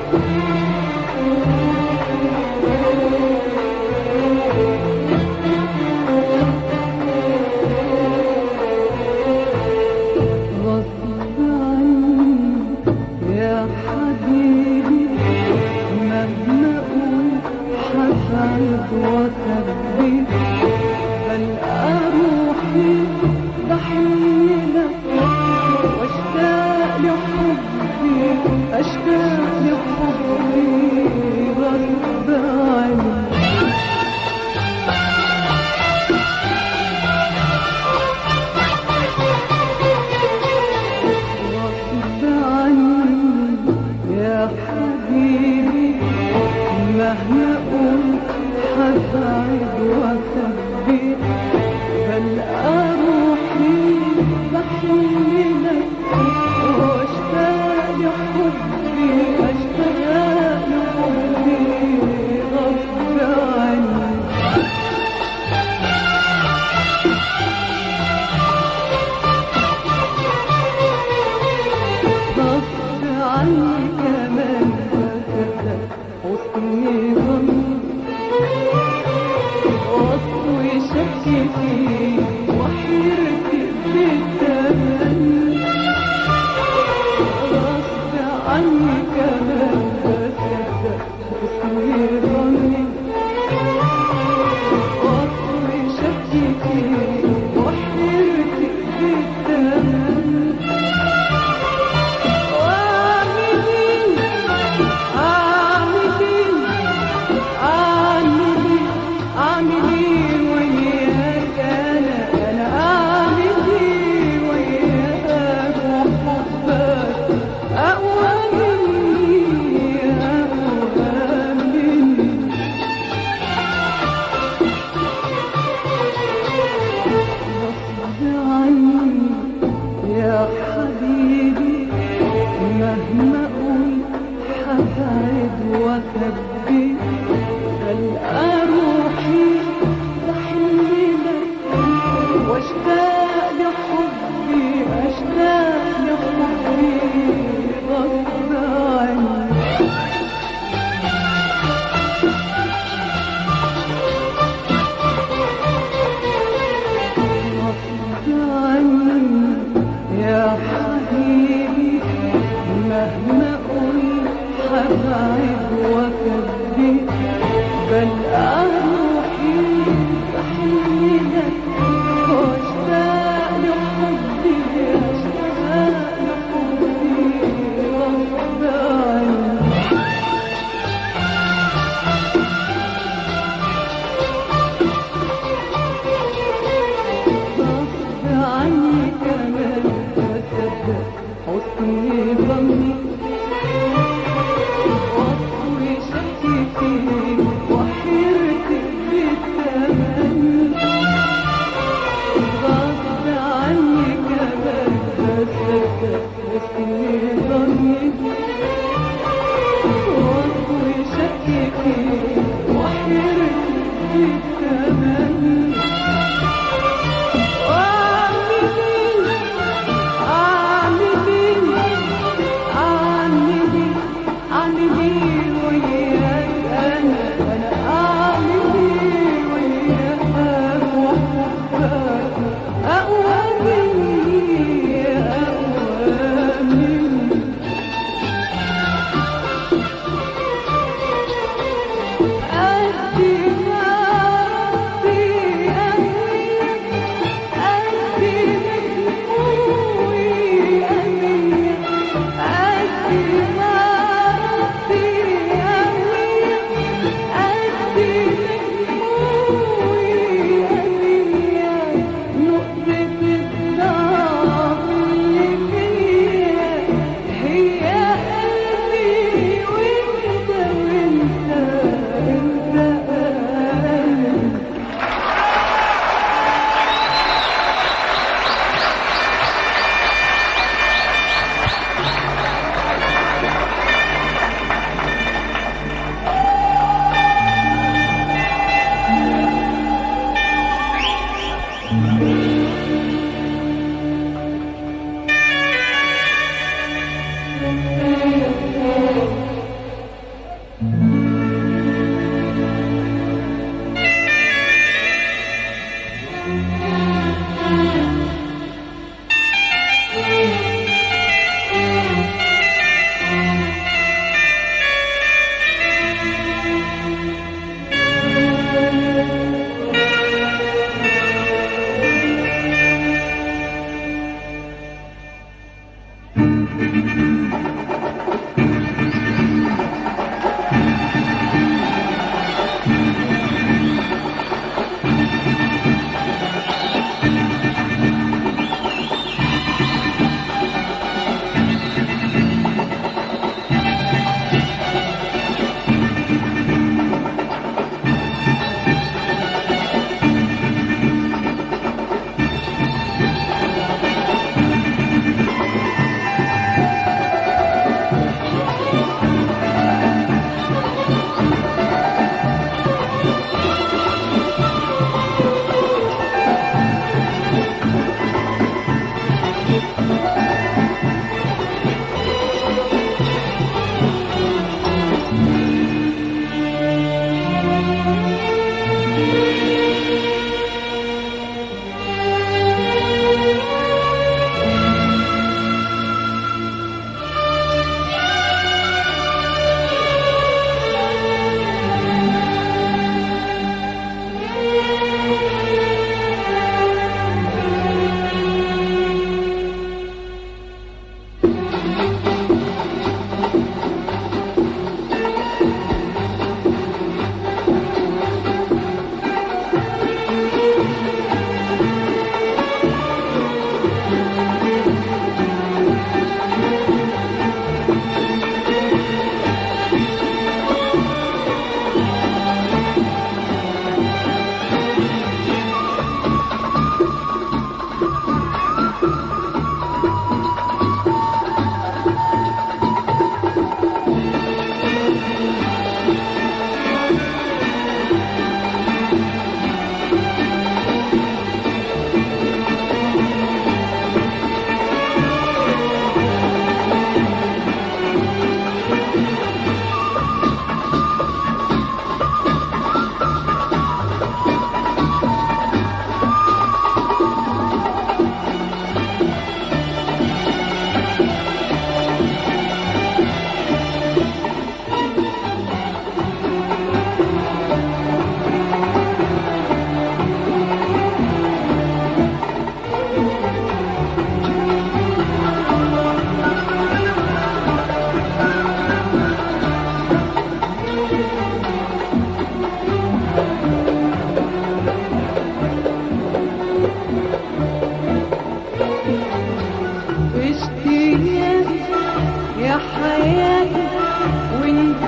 غصب عني يا حبيبي مهما اقول حبعد واخبي بل روحي بحيلك واشتاق لحبي اشتاق لحبي غصب عني غصب عني يا حبيبي مهما قلت حبعد واخبي بل روحي بحيلك واشتاق لحبي اشتاق لحبي غصب عني غصب عني كمان بصدق حسن ظني وصل شكي فيه وحيرتي بالتمني غصب عني كمان بصدق حسن ظني وصل شكي فيه وحيرتي بالتمني وعاملين عاملين عاملين عاملين وياك انا انا عاملين وياك وحبك اقوى مني اقوى مني غصب عني يا حبيبي مهما اقول حبعد واخبي بلقى روحي بحللك واشتاق لحبي اشتاق لحبي غصب عني غصب عني يا حبيبي مهما اقول حبعد واخبي بل روحي بحيلك واشتاق لحبي اشتاق لحبي غصب عني غصب عني كمان بصدق حسن ظني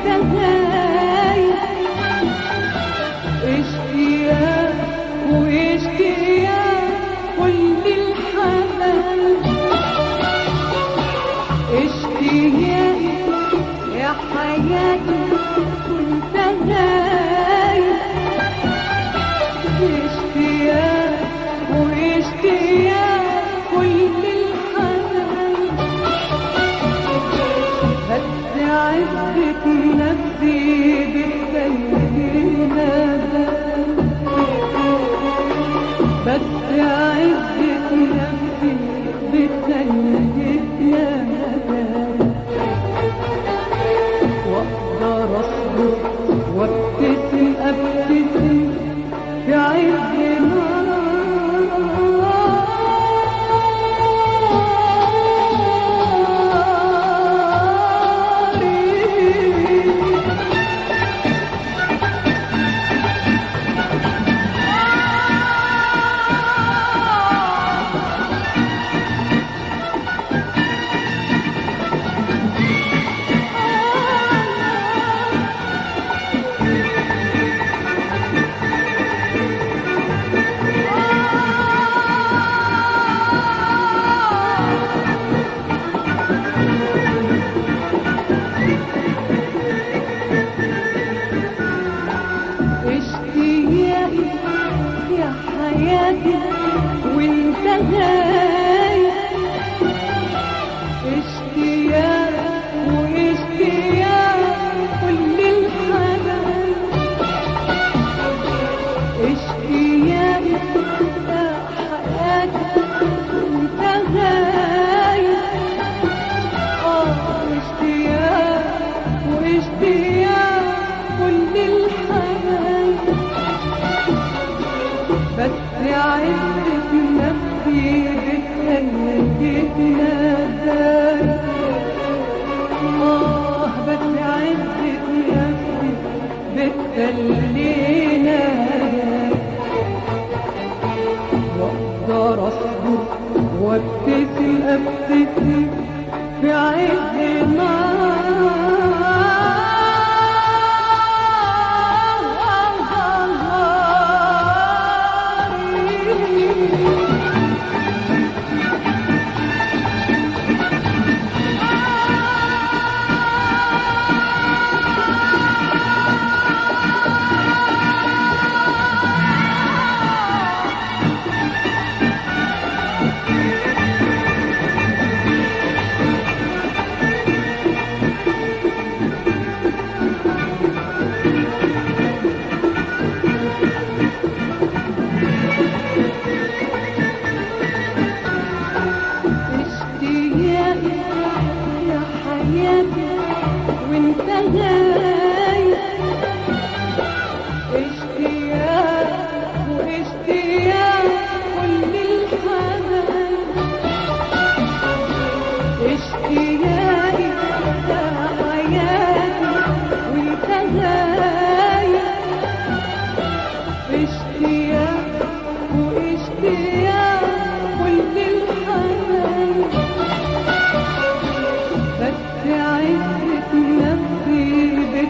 وانت غايب اشتياق واشتياق كل الحنان اشتياق يا حياتي وانت غايب اشتياق واشتياق كل الحنان بس عزة نفسي بتخلينا بس عزة نفسي بتخلينا واقدر اصبر وابتسم ابتسم في عز ناري اشتياقي يا حياتي وانت غايب اشتياق واشتياق كل الحنان اشتياقي يا حياتي وانت غايب اه اشتياق واشتياق كل الحنان بس عزة نفسي بتخليك ناداي آه بس عزة نفسي بتخلينا واقدر اصبر وابتسم ابتسم في عز نار اشتياقي يا حياتي وانت غايب اشتياق واشتياق كل الحنان اشتياقي يا حياتي وانت غايب اشتياق واشتياق كل الحنان بس عزة نفسي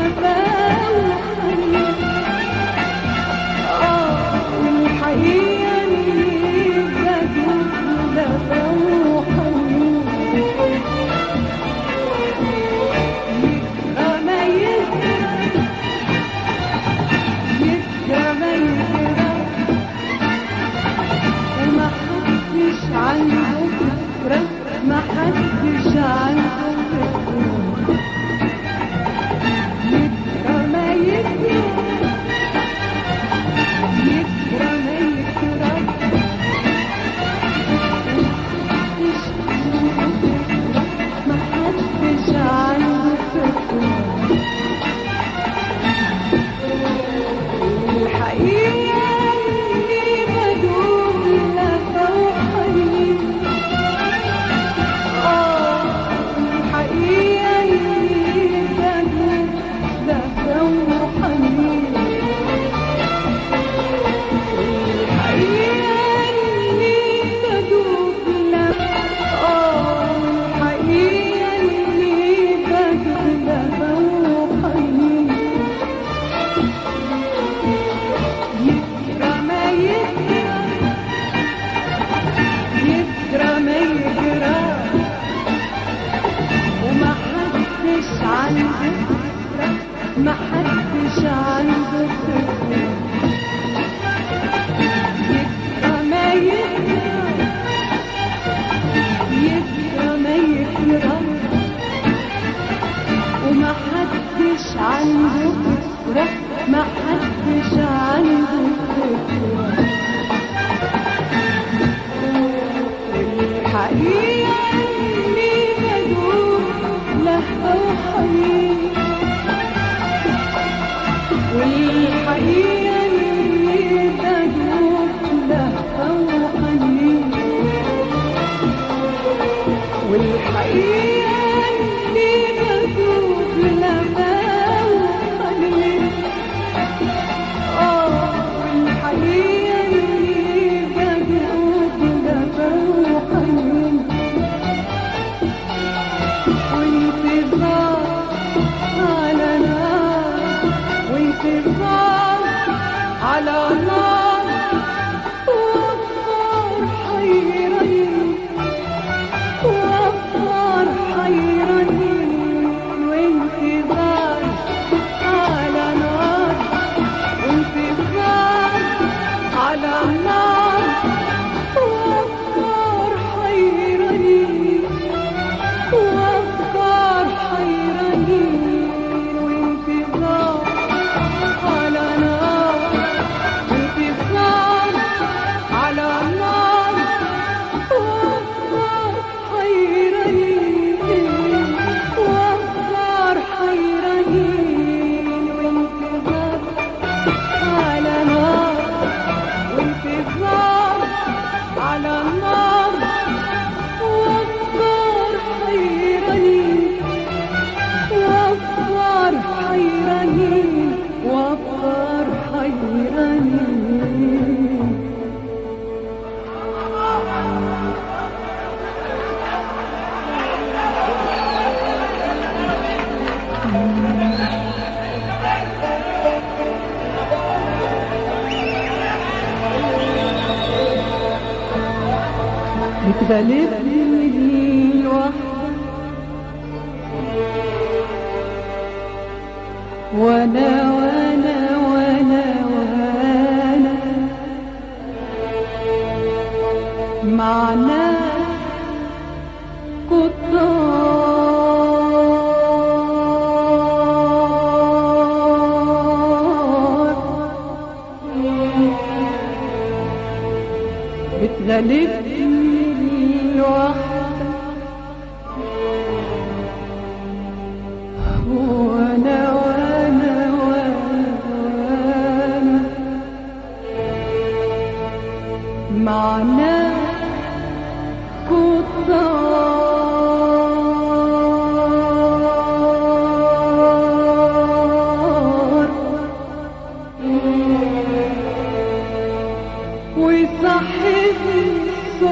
بتغلبني الوحدة وانا وانا وانا وانا مع ناس كتار بتغلبني الوحدة وانا وانا وانا وانا مع ناس كتار وصاحب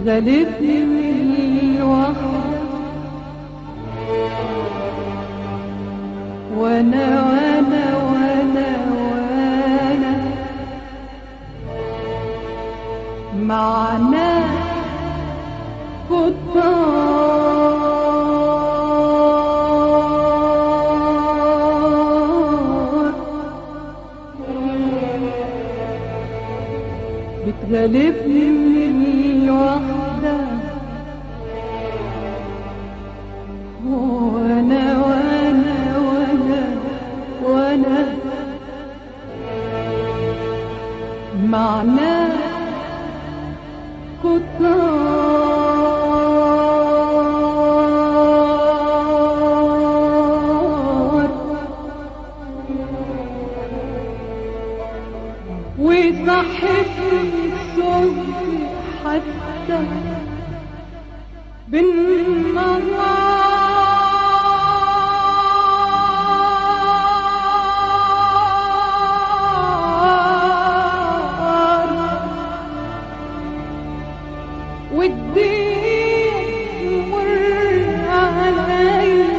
بتغلبني الوحدة وانا وانا وانا وانا مع ناس كتار بتغلبني الوحدة وانا وانا وانا وانا مع ناس كتار وصحتني صوتي حتى بالنهار والدين مر علي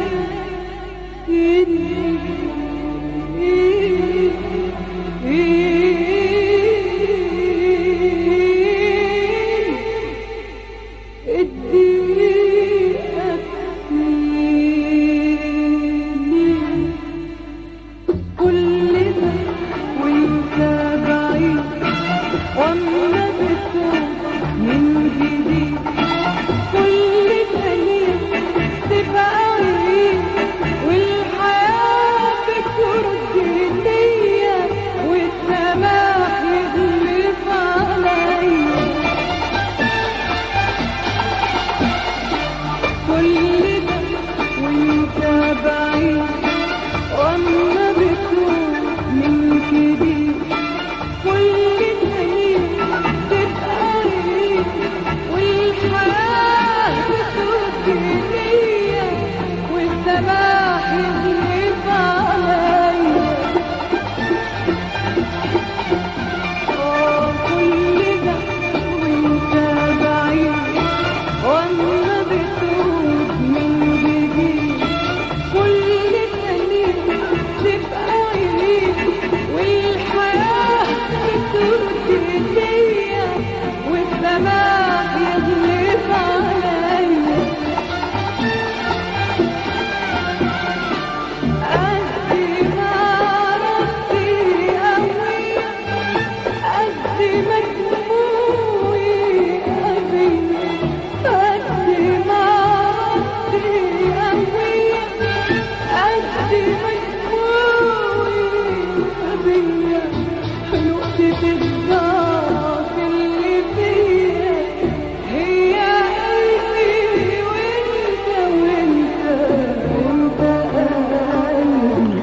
كل ده وانت بعيد وانا بتوب من جديد كل دليل تبقى عيد والحياة بترد ليا والسماح يغلب عليا كل ده وانت بعيد وانا بتوب من جديد كل دليل تبقى عيد والحياة بترد ليا والسماح يغلب عليا كل ده وانت بعيد وانا بتوب من جديد كل دليل تبقى عيد والحياة بترد ليا والسماح يغلب عليا قد ما ربي قوي قد ما دموعي قوي قد ما ربي قوي قد ما دموعي قوي نقطة الضعف اللي فيا هي قلبي وانت وانت وانت قلبي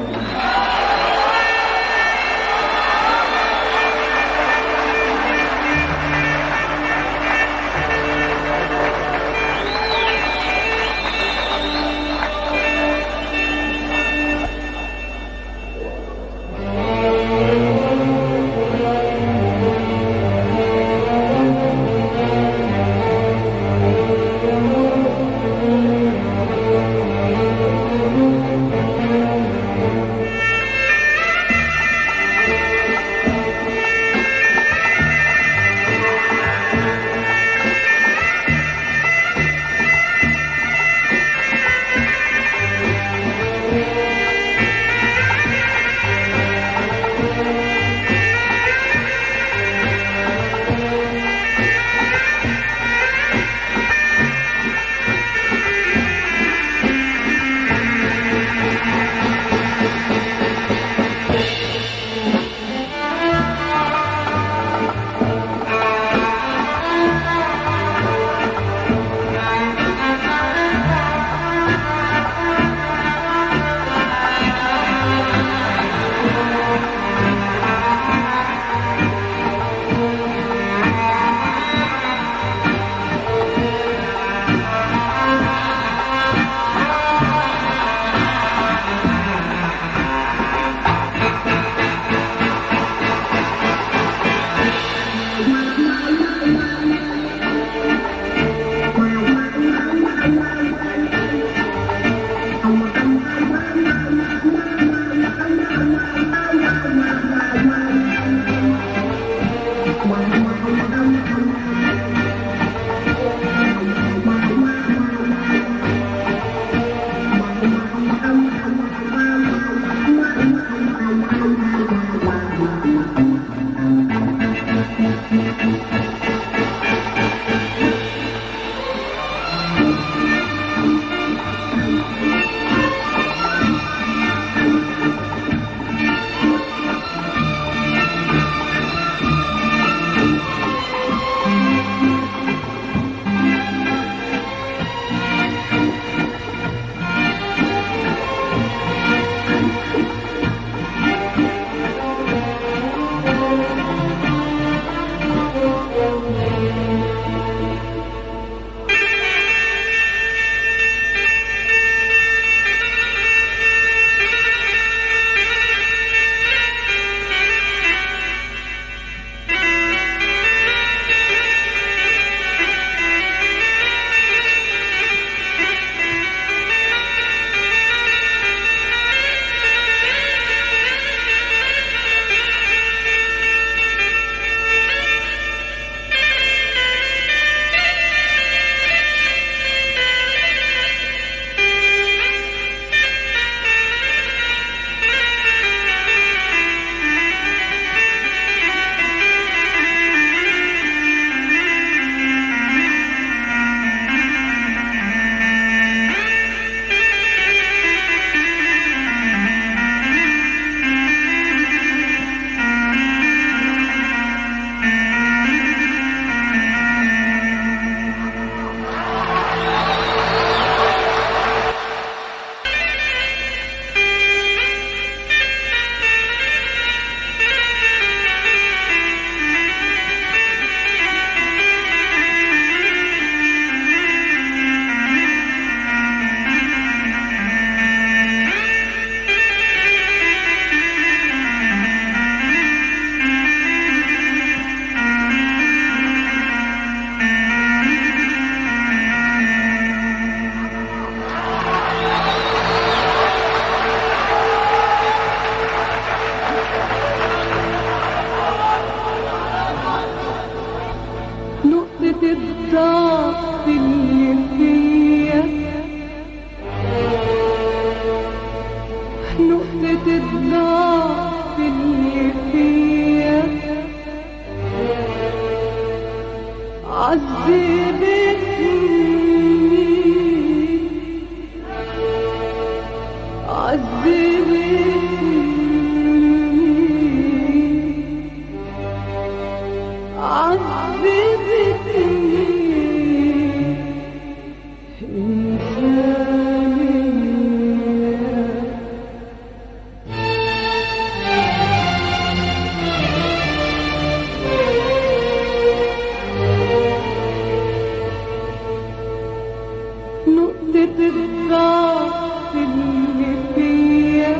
نقطة الضعف اللي فيا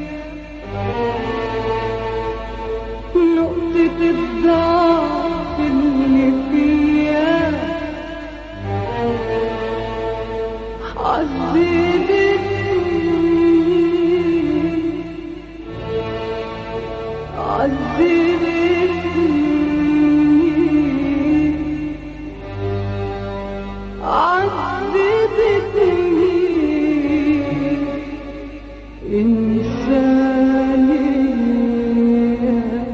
نقطة الضعف اللي فيا عذبتني عذبتني عذبتني إنسانية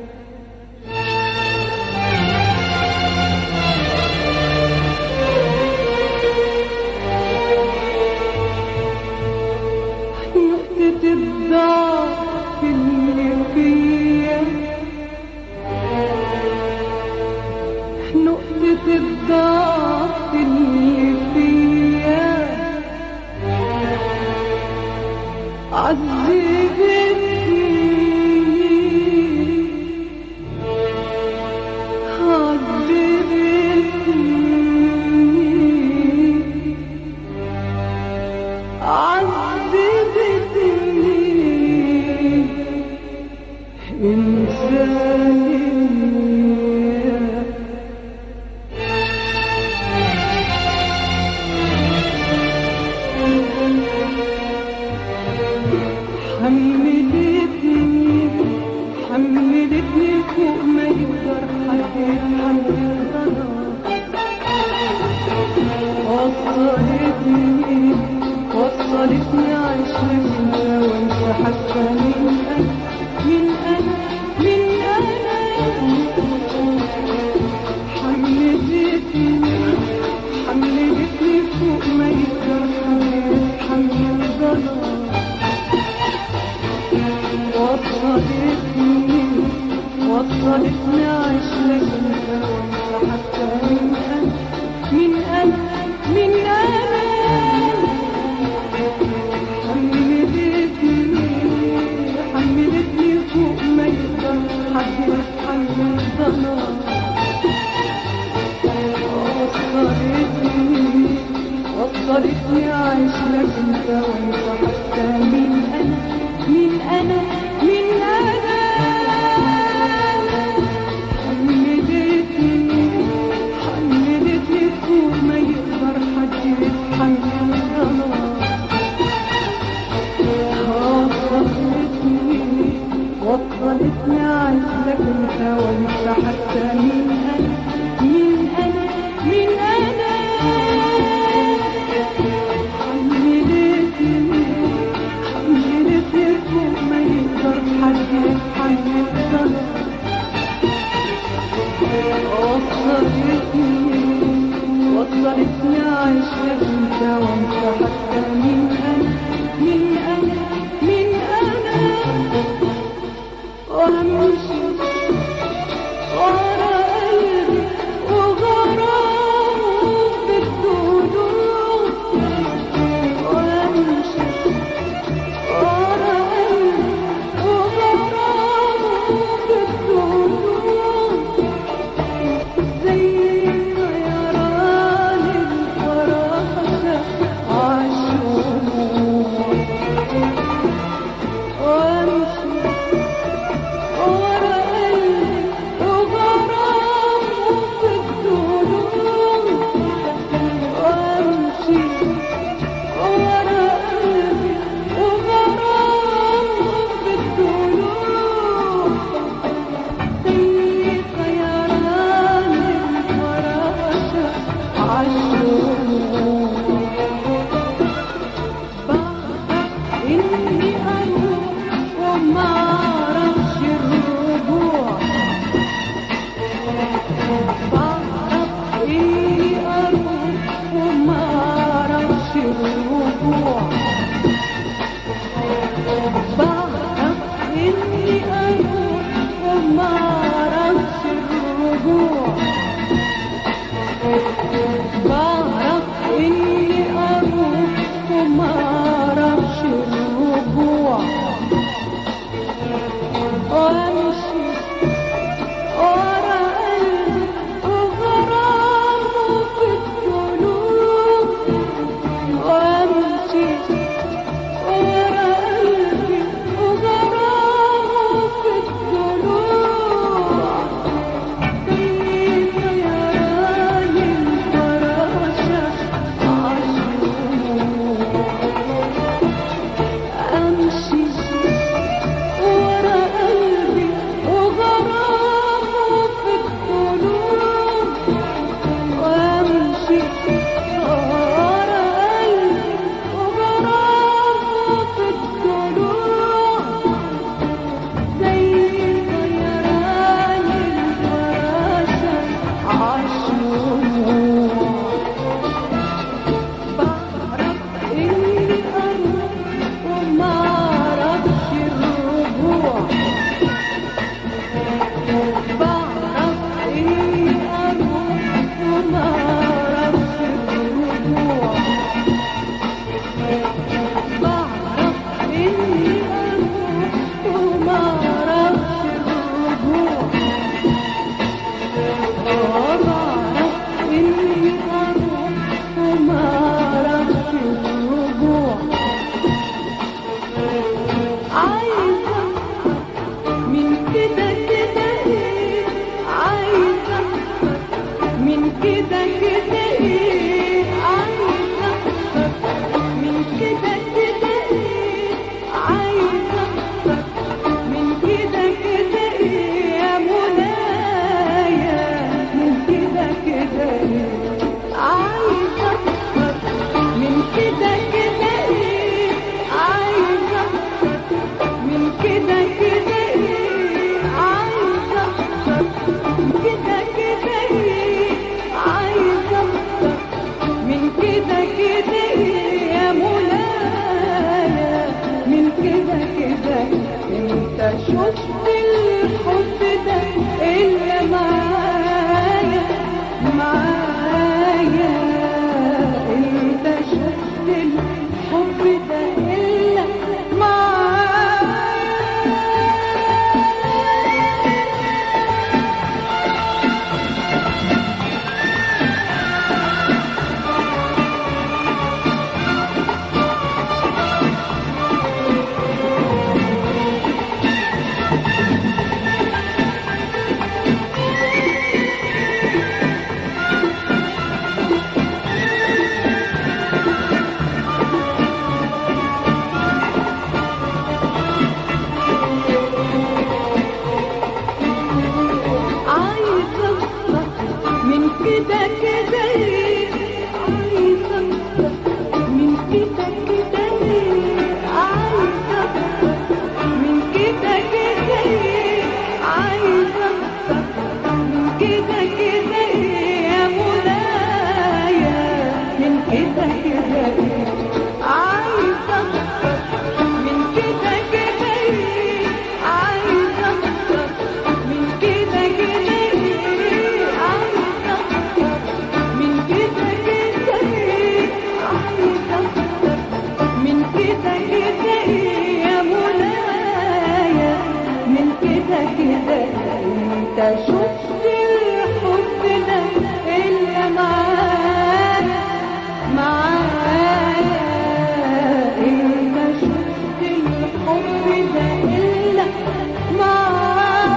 نقطة الضعف اللي فيا نقطة الضعف اللي فيا عذبتني عذبتني عذبتني إنسانية حملتني حملتني فوق ما يقدر حد يتحمل وصلتني وصلتني عشرة وانت حتى من أنا من أنا من أنا حملتني حملتني فوق ما يقدر حد يتحمل ضلال وصلتني وصلتني عشرة وانت حتى من أنا من أنا من أنا حملتني حملتني فوق ما يقدر حد يتحمل ضلال وصلتني وصلتني عايش لك انت وانت حتى من انا من انا من انا حملتني حملتني فوق ما يقدر حد يتحمل ضلال وصلتني وصلتني عايش لك انت وانت حتى من انا من انا من انا حملتني حملتني فوق ما يقدر حد يتحمل ضلال وصلتني وصلتني عايش لك انت وانت حتى من انا من انا من انا وامشي ورا قلبي وغرامه بالدنوب وامشي ورا قلبي وغرامه بالدنوب زي طيران الفراشة عالشموع وامشي ورا قلبي وغرامه بالدنوب وامشي ورا قلبي وغرامه بالدنوب زي طيران الفراشة عالشموع بعرف إني أروح وما أعرفش الرجوع بعرف إني أروح وما أعرفش الرجوع بعرف إني أروح وما أعرفش الرجوع آه بعرف إني أروح وما أعرفش الرجوع عايزة من كده كده إيه عايزة من كده كده إيه عايزة من كده كده إيه عايزة من كده كده إيه يا منايا من كده كده إيه عايزة من كده كده إيه عايزة من كده كده إيه عايزة كده كده إيه عايزة من كده كده إيه يا مولانا من كده كده انت شفت الحب ده اللي معايا معايا انت شفت الحب ده اللي معايا عايزة من كده كده إيه عايزة من كده كده إيه عايزة من كده كده إيه عايزة من كده كده إيه يا مولايا من كده كده إيه عايزة من كده كده إيه عايزة من كده كده إيه عايزة من كده كده إيه عايزة من كده كده إيه يا مولايا من كده كده انت شفت الحب ده اللي معايا معايا انت شفت الحب ده اللي معايا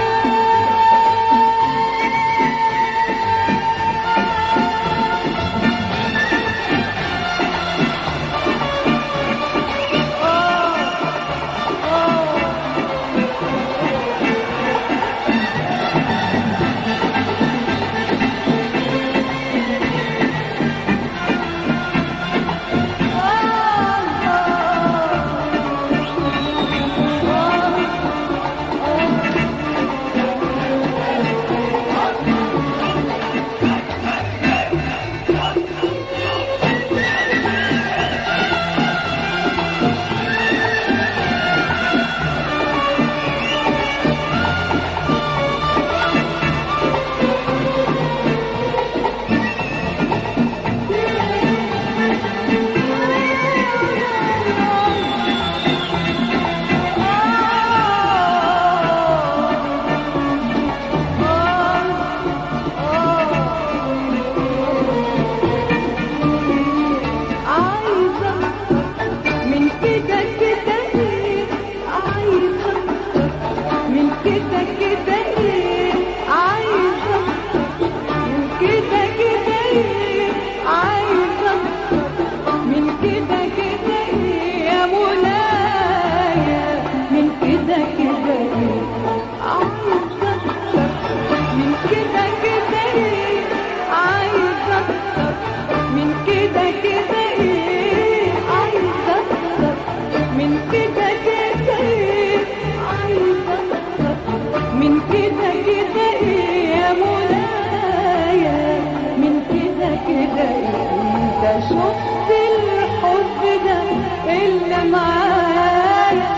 عايزة من كده كده إيه عايزة من كده كده إيه عايزة من كده كده إيه عايزة من كده كده إيه يا مولايا من كده كده إيه عايزة من كده كده إيه عايزة من كده كده ايه عايزة من كده كده ايه عايزة من كده كده ايه يا مولايا من كده كده ايه انت شفت الحب ده اللي معايا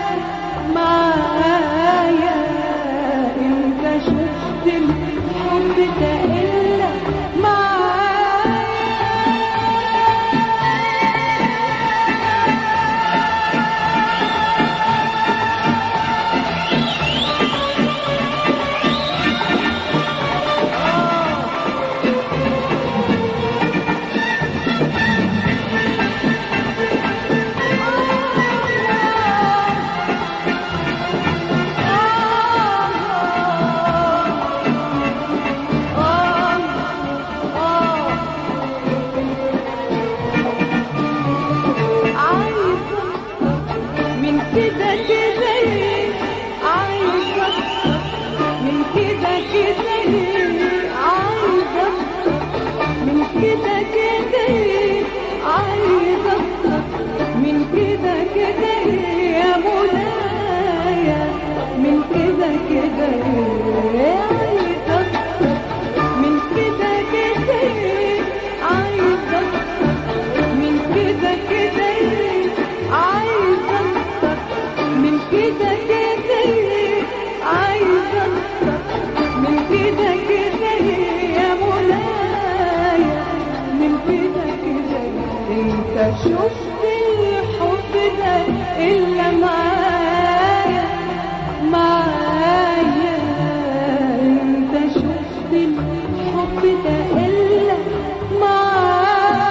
معايا انت شفت الحب ده اللي معايا كده يا مولاي من كده كده عايز اكتر من كده كده عايز اكتر من كده كده عايز اكتر من كده كده عايز اكتر من كده كده يا مولاي من كده كده انت شفت الحب ده الا معايا معايا انت شفت الحب ده الا معايا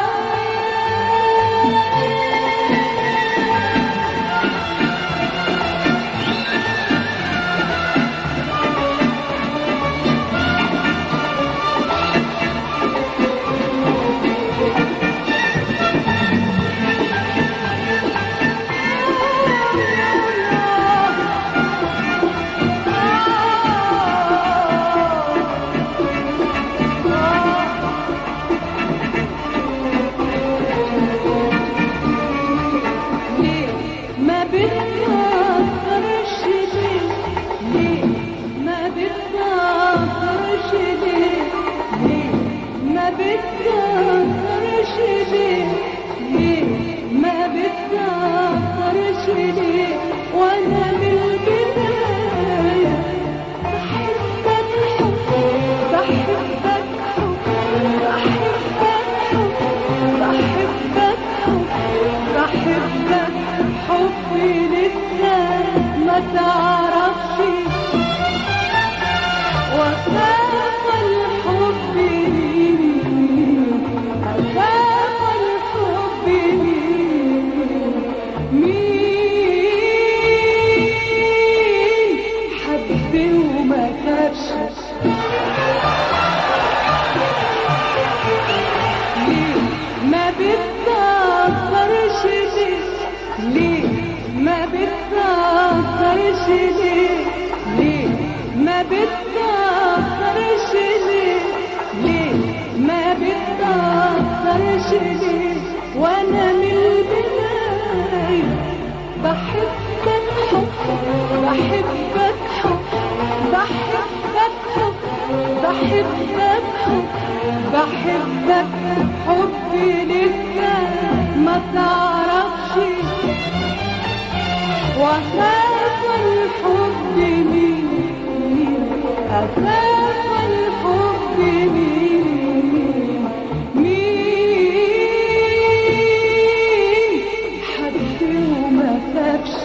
ليه ما بتفكرش ليه ليه ما بتفكرش ليه ليه ما بتفكرش ليه ليه ما بتفكرش ليه وانا من البداية بحبك حب بحبك حب بحبك حب بحبك حب بحبك حبي لسه ما تعرفش وخاف الحب مين أخاف الحب مين مين حب وما خافش ليه ما بتفكرش ليه ليه ما بتفكرش ليه ليه ما بتفكرش ليه ليه ما بتفكرش ليه وانا من البداية بحبك حب بحبك حب بحبك حب بحبك حب بحبك حبي لسه ما تعرفش وخاف الحب مين مين أخاف الحب مين مين حب وما خافش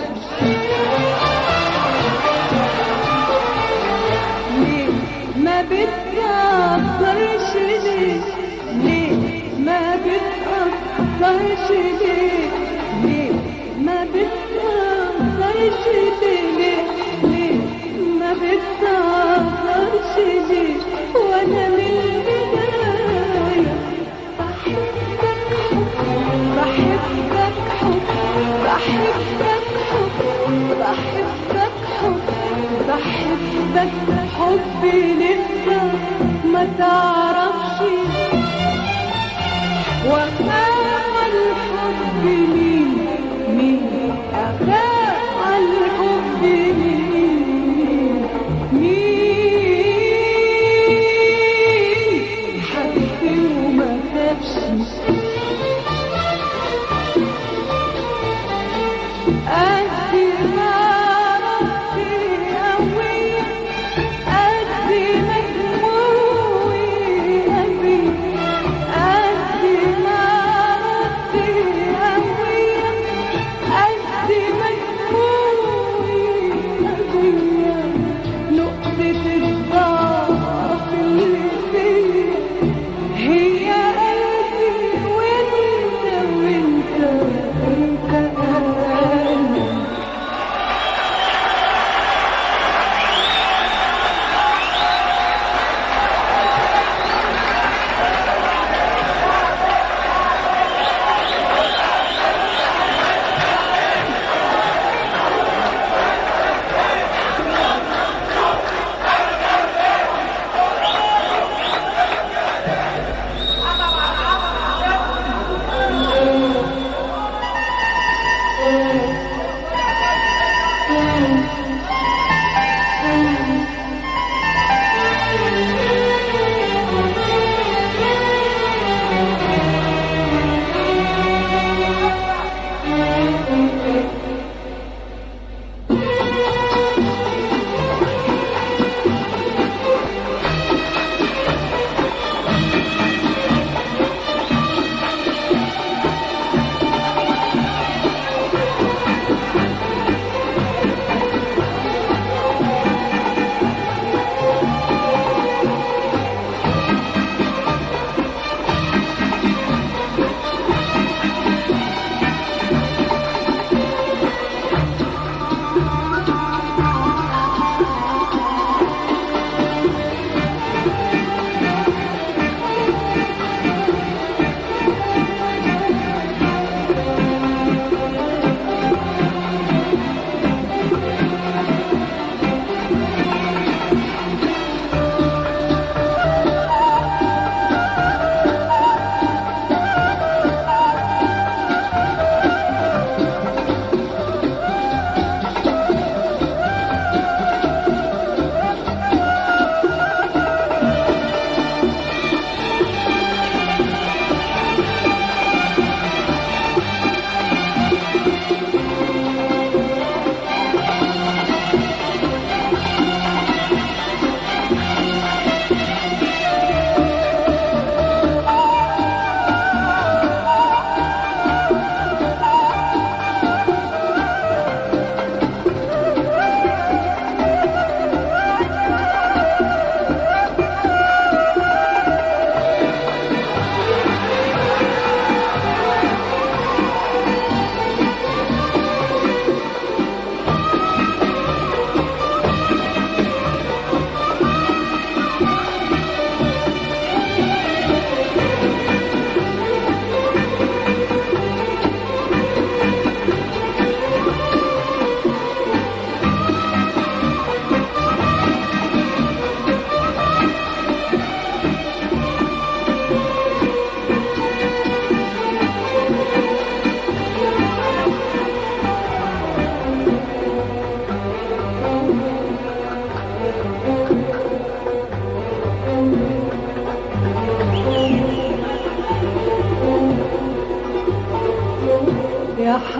ليه ما بتفكرش ليه ليه ما بتفكرش ليه ليه ما بتفكرش ليه ليه ليه ما بتفكرش ليه وانا من البداية بحبك حب بحبك حب بحبك حب بحبك حب بحبك حبي لسه ما تعرفش وخاف الحب مين مين أخاف الحب مين مين حبي وما خافش قد ما ربي قوي قد ما دموعي قوي قد ما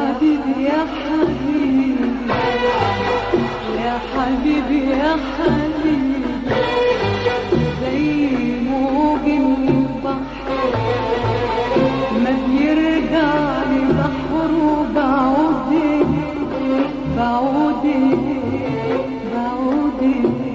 حبيبي يا حبيبي يا حبيبي يا حبيبي زي موج البحر ما بيرجع لبحر وبعود بعود بعود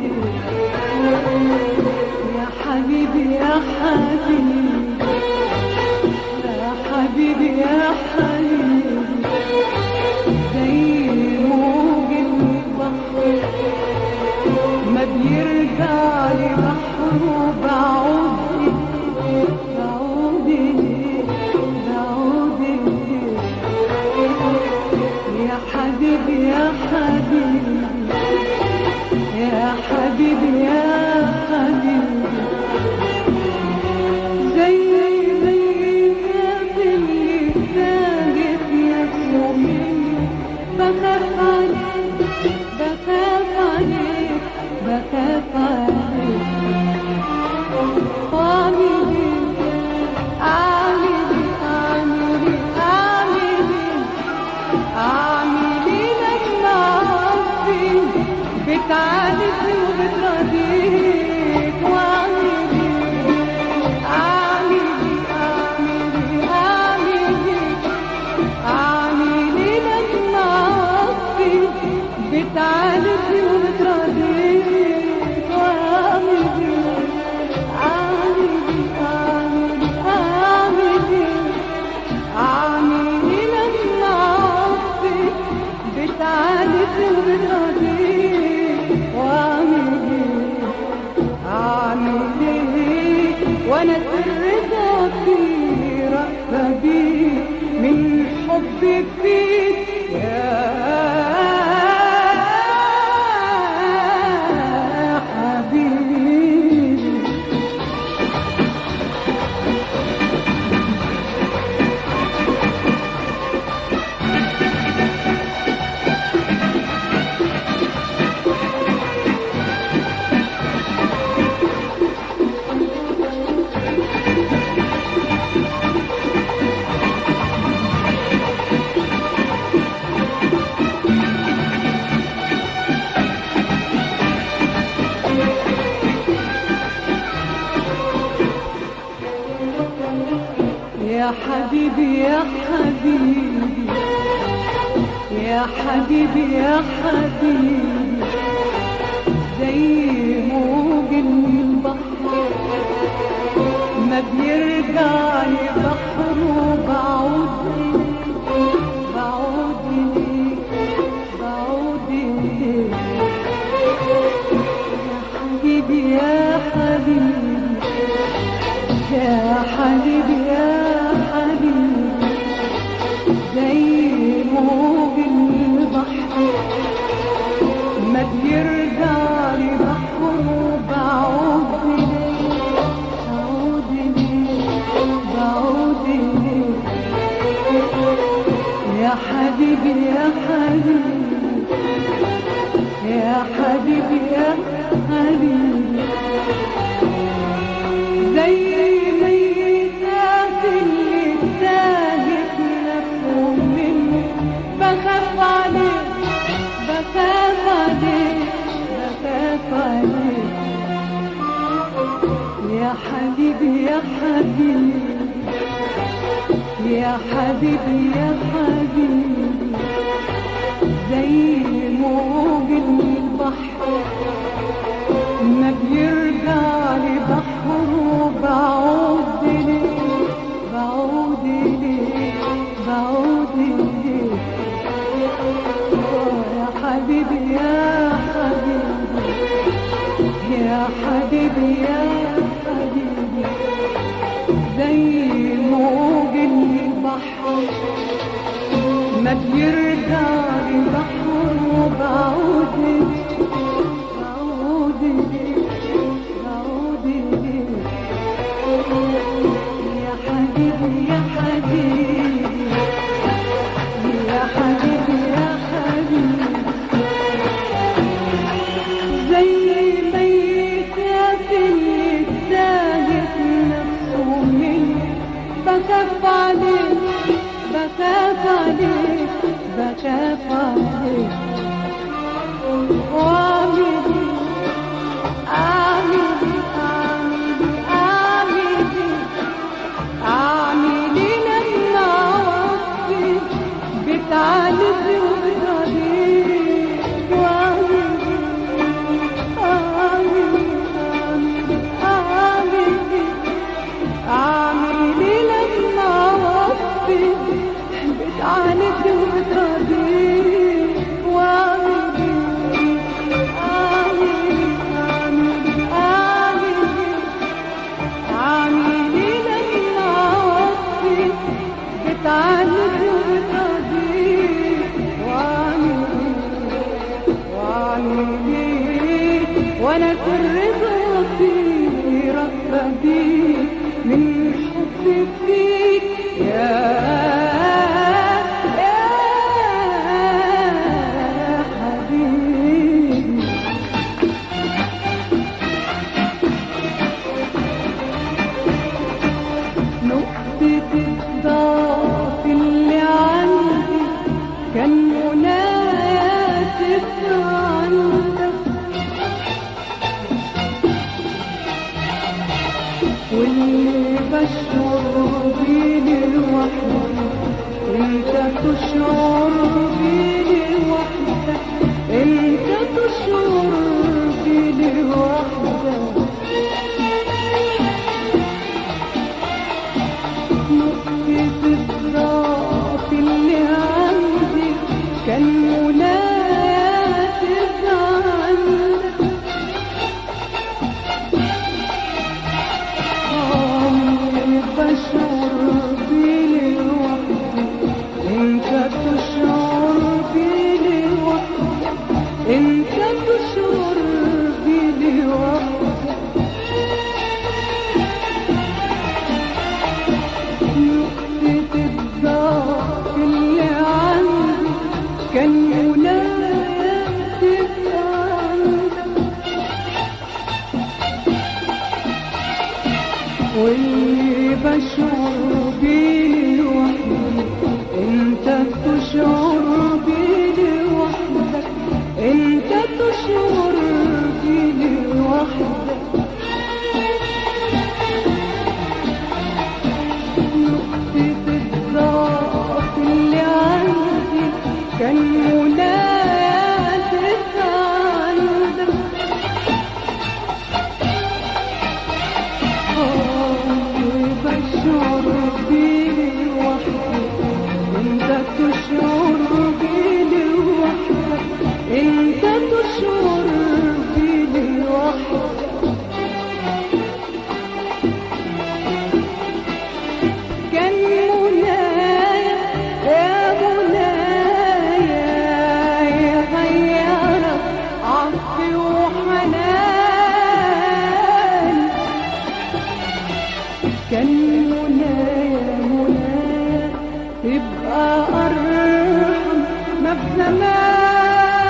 يا حبيبي يا حبيبي يا حبيبي يا حبيبي زي موج البحر ما بيرجع لبحر وبعود بعود بعود يا حبيبي يا حبيبي يا حبيبي يا حبيبي زي زي اللي ساجد نفسه مني بخاف عليك بخاف عليك بخاف عليك واعمل ايه اعمل ايه اعمل ايه اعمل ايه اعمل ايه لما عصبي بتعالجني وبتراضيك واعمل ايه اعمل ايه اعمل ايه اعمل ايه اعمل ايه لما عصبي بتعالجني وبتراضيك واعمل ايه اعمل ايه اعمل ايه اعمل ايه اعمل ايه لما عصبي بتعالجني وبتراضيك واعمل ايه اعمل ايه وانا سر ضعفي رأفة بيك من حبك فيك يا حبيبي يا حبيبي يا حبيبي يا حبيبي يا حبيبي زي موج البحر ما بيرجع لبحر وبعود بعود بعود يا حبيبي يا حبيبي يا حبيبي يا حبيبي زي موج البحر ما بيرجع لبحر وبعود بعود بعود يا حبيبي يا حبيبي يا حبيبي يا حبيبي زي ميتات اللي تاهت نفسه مني بخاف عليك بخاف عليك بخاف عليك يا حبيبي يا حبيبي يا حبيبي يا حبيبي زي موج البحر ما بيرجع لبحر وبعود ليه بعود ليه بعود ليه آه يا حبيبي يا حبيبي يا حبيبي يا حبيبي زي موج البحر ما بيرجع لبحر وبعود بعود بعود يا حبيبي يا حبيبي يا حبيبي يا حبيبي زي ميتات اللي تاهت نفسه مني بخاف عليك بخاف عليك بتعاند وبتراضيني واعمل اعمل اعمل اعمل ايه لما وصفي بتعاند وبتراضيني واعمل ايه اعمل اعمل اعمل عاملي لما وصفي بتعاند وبتراضي وعاملي وعاملي وانا كل رضاكي رغبة بيك من حبي فيك يا يا حبيبي نقطة الضعف اللي عندي كان منايا تبقى عندك واللي بشعر بيه لوحدي انت تشعر بيه لوحدك انت تشعر بيه لوحدك نقطة الضعف اللي عندي كان منايا تبقى عندك عمري بشعر بيه لوحدي انت تشعر بيه لوحدك انت تشعر بيه لوحدك نقطة الضعف اللي عندي كان منايا تبقى عندك واللي بشعر بيه لوحدي انت تشعر بيه لوحدك انت تشعر بيه لوحدك نقطة الضعف اللي عندي كان منايا تبقى عندك عمري بشعر بيه لوحدي انت تشعر بيه لوحدك انت تشعر بيه لوحدك كان منايا يا منايا يغيرك عطفي وحنان كان منايا منايا تبقى أرحم ما في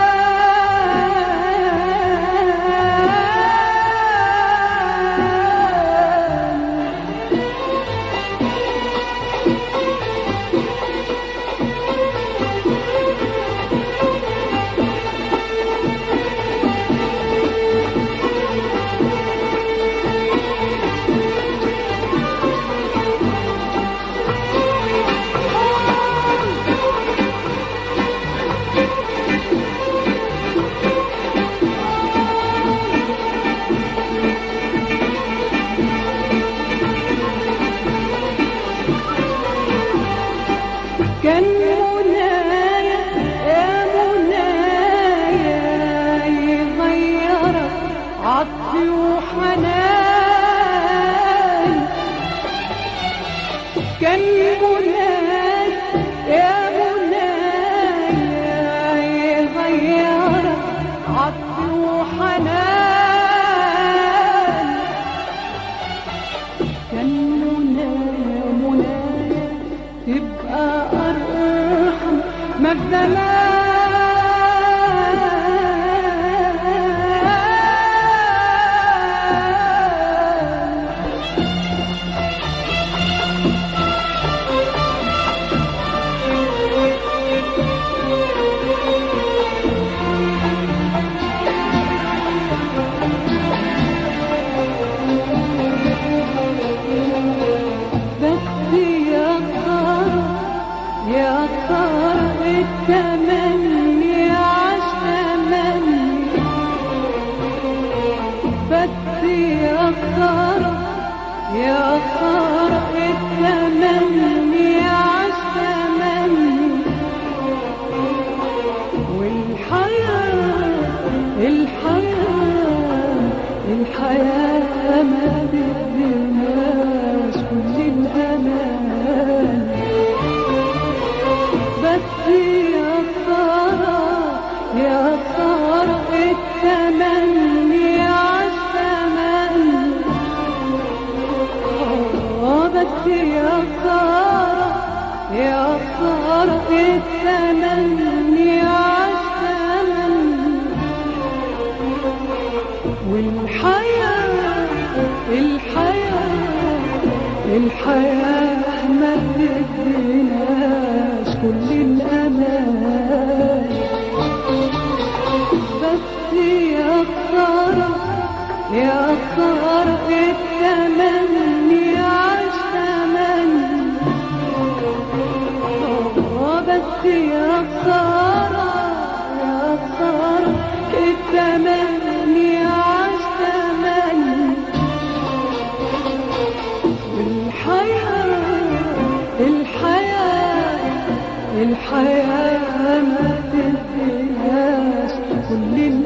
زمان كان منايا يا منايا يغيرك عطفي وحنان كان منايا يا منايا يغيرك عطفي وحنان كان منايا منايا تبقى أرحم ما في زمان بس يا ترى يا ترى والحياة ما تديناش كل الأمان بس يا ترى يا ترى التمني عالزمن آه بس يا ترى يا ترى التمني عالزمن والحياة الحياة الحياة ما تديناش كل الأمان بس يا ترى يا ترى التمني عالزمن آه بس يا ترى يا ترى التمني عالزمن الحياة الحياة الحياة ما تديناش كل